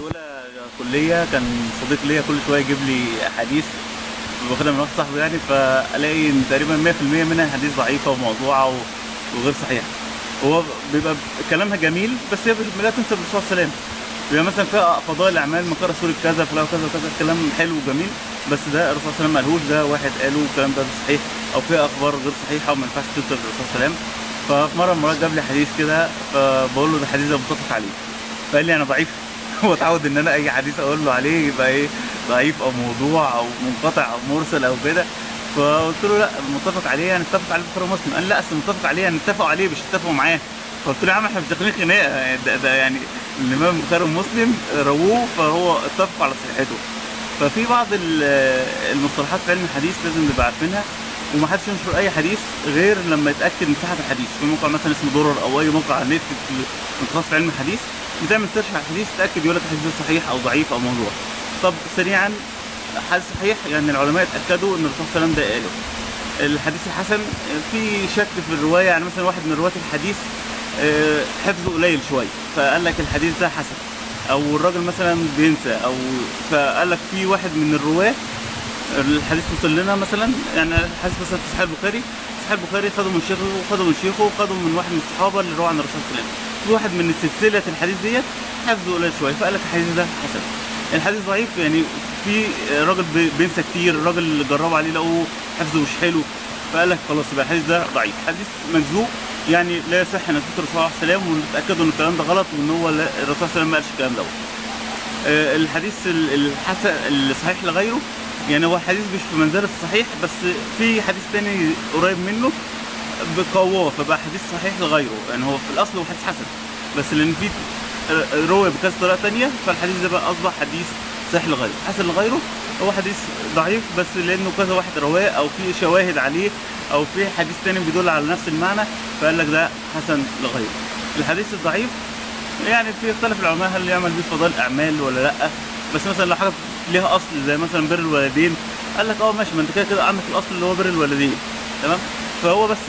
اولى كليه كان صديق ليا كل شويه يجيب لي احاديث باخدها من واحد صاحبي يعني فالاقي ان تقريبا 100% منها احاديث ضعيفه وموضوعه و- وغير صحيحه هو بيبقى كلامها جميل بس هي لا تنسب الرسول صلى الله عليه وسلم بيبقى مثلا فيها فضائل الاعمال من قرأ سوره كذا فلان كذا وكذا كلام حلو وجميل بس ده الرسول صلى الله عليه وسلم ما قالهوش ده واحد قاله والكلام ده مش صحيح او فيها اخبار غير صحيحه وما ينفعش تنسب للرسول صلى الله عليه وسلم ففي مره من المرات جاب لي حديث كده فبقول له ده حديث ده متفق عليه فقال لي انا ضعيف هو اتعود ان انا اي حديث اقول له عليه يبقى ايه ضعيف او موضوع او منقطع او مرسل او كده فقلت له لا المتفق عليه يعني اتفق عليه البخاري ومسلم قال لا اصل المتفق عليه يعني اتفقوا عليه مش اتفقوا معاه فقلت له يا عم احنا مش داخلين خناقه يعني ده, ده يعني الامام البخاري ومسلم رووه فهو اتفقوا على صحته ففي بعض ال- المصطلحات في علم الحديث لازم نبقى عارفينها ومحدش ينشر اي حديث غير لما يتاكد من صحه الحديث في موقع مثلا اسمه درر او اي موقع على النت متخصص في علم الحديث بتعمل سيرش على الحديث تتاكد يقول لك الحديث ده صحيح او ضعيف او موضوع طب سريعا حديث صحيح يعني العلماء اتاكدوا ان الرسول صلى الله عليه وسلم ده قاله الحديث الحسن في شك في الروايه يعني مثلا واحد من رواه الحديث آه، حفظه قليل شويه فقال لك الحديث ده حسن او الراجل مثلا بينسى او فقال لك في واحد من الرواه الحديث وصل لنا مثلا يعني الحديث مثلا في صحيح البخاري صحيح البخاري خدوا من شيخه وخدوا من شيخه وخدوا من واحد من الصحابه اللي روى عن الرسول صلى الله عليه وسلم في واحد من سلسله الحديث ديت حفظه قليل شويه فقال لك الحديث ده حسن الحديث ضعيف يعني في راجل بي- بينسى كتير الراجل اللي جربوا عليه لقوه حفظه مش حلو فقال لك خلاص يبقى الحديث ده ضعيف حديث مكذوب يعني لا يصح ان الرسول صلى الله عليه وسلم ونتاكدوا ان الكلام ده غلط وان هو لا- الرسول صلى الله عليه وسلم ما قالش الكلام دوت آه، الحديث ال- الحسن الصحيح لغيره يعني هو الحديث مش في منزله الصحيح بس في حديث تاني قريب منه بقواه فبقى حديث صحيح لغيره يعني هو في الاصل هو حديث حسن بس لان في ر- روي بكذا طريقه تانيه فالحديث ده بقى اصبح حديث صحيح لغيره حسن لغيره هو حديث ضعيف بس لانه كذا واحد رواه او في شواهد عليه او في حديث تاني بيدل على نفس المعنى فقال لك ده حسن لغيره الحديث الضعيف يعني في اختلاف العلماء هل يعمل بيه فضائل اعمال ولا لا بس مثلا لو حاجه ليها اصل زي مثلا بر الوالدين قال لك اه ماشي ما انت كده كده عندك الاصل اللي هو بر الوالدين تمام فهو بس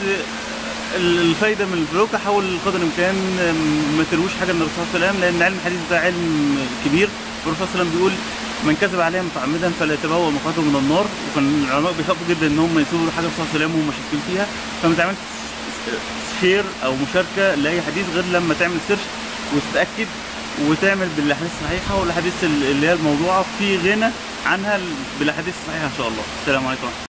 ال- الفايده من الفلوكه حاول قدر الامكان ما ترويش حاجه من الرسول صلى الله عليه وسلم لان علم الحديث ده علم كبير والرسول صلى الله عليه وسلم بيقول من كذب عليها متعمدا فلا يتبوأ مقعده من النار وكان العلماء بيخافوا جدا ان هم يسيبوا حاجه الرسول صلى الله عليه وسلم وهم شاكين فيها فما تعملش شير او مشاركه لاي حديث غير لما تعمل سيرش وتتاكد وتعمل بالاحاديث الصحيحه والاحاديث اللي هي الموضوعه في غنى عنها بالاحاديث الصحيحه ان شاء الله السلام عليكم ورحمه الله